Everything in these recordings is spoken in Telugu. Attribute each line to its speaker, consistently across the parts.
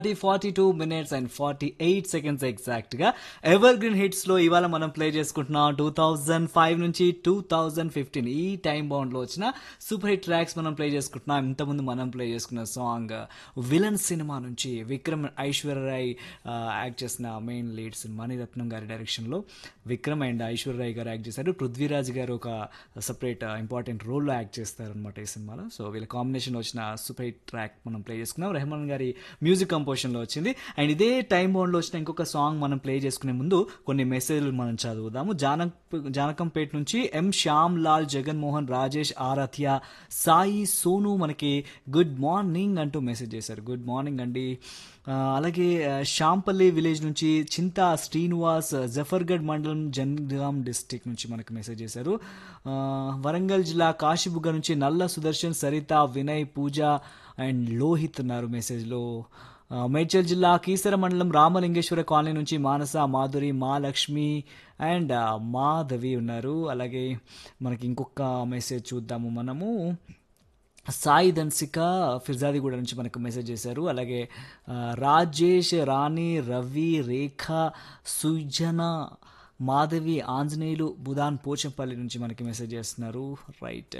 Speaker 1: the forty two minutes and forty eight seconds exact గా ఎవర్ గ్రీన్ హిట్స్ లో ఇవాళ మనం ప్లే చేసుకుంటున్నాం టూ థౌజండ్ ఫైవ్ నుంచి టూ థౌజండ్ ఫిఫ్టీన్ ఈ టైం బౌండ్ లో వచ్చిన సూపర్ హిట్ ట్రాక్స్ మనం ప్లే చేసుకుంటున్నాం ఇంతకుముందు మనం ప్లే చేసుకున్న సాంగ్ విలన్ సినిమా నుంచి విక్రమ్ ఐశ్వర్యరాయ్ యాక్ట్ చేసిన మెయిన్ లీడ్స్ మణిరత్నం గారి డైరెక్షన్ లో విక్రమ్ అండ్ ఐశ్వర్యరాయ్ గారు యాక్ట్ చేశారు పృథ్వీరాజ్ గారు ఒక సపరేట్ ఇంపార్టెంట్ రోల్ లో యాక్ట్ చేస్తారు అనమాట ఈ సినిమాలో సో వీళ్ళ కాంబినేషన్ వచ్చిన సూపర్ హిట్ ట్రాక్ మనం ప్లే చేసుకున్నాం రెహమాన్ గారి మ్యూజిక్ కంపోజిషన్లో వచ్చింది అండ్ ఇదే టైం బౌండ్లో వచ్చిన ఇంకొక సాంగ్ మనం ప్లే చేసుకునే ముందు కొన్ని మెసేజ్లు మనం చదువుదాము జానక్ జానకంపేట నుంచి ఎం శ్యామ్ లాల్ జగన్మోహన్ రాజేష్ ఆరాధ్య సాయి సోను మనకి గుడ్ మార్నింగ్ అంటూ మెసేజ్ చేశారు గుడ్ మార్నింగ్ అండి ఆ, అలాగే ఆ, శాంపల్లి విలేజ్ నుంచి చింతా శ్రీనివాస్ జఫర్గఢ్ మండలం జన్గాం డిస్టిక్ నుంచి మనకు మెసేజ్ చేశారు ఆ, వరంగల్ జిల్లా కాశీబుగ్గ నుంచి నల్ల సుదర్శన్ సరిత వినయ్ పూజ అండ్ లోహిత్ ఉన్నారు మెసేజ్లో ఆ, మేడ్చల్ జిల్లా కీసర మండలం రామలింగేశ్వర కాలనీ నుంచి మానస మాధురి మా లక్ష్మి అండ్ ఆ, మాధవి ఉన్నారు అలాగే మనకి ఇంకొక మెసేజ్ చూద్దాము మనము సాయి ధన్సిక ఫిర్జాదిగూడ నుంచి మనకు మెసేజ్ చేశారు అలాగే ఆ, రాజేష్ రాణి రవి రేఖ సుజన మాధవి ఆంజనేయులు బుధాన్ పోచంపల్లి నుంచి మనకి మెసేజ్ చేస్తున్నారు రైట్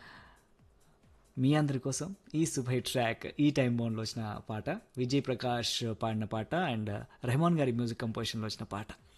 Speaker 1: మీ అందరి కోసం ఈ సుభై ట్రాక్ ఈ టైం బౌండ్లో వచ్చిన పాట విజయ్ ప్రకాష్ పాడిన పాట అండ్ రెహమాన్ గారి మ్యూజిక్ కంపోజిషన్లో వచ్చిన పాట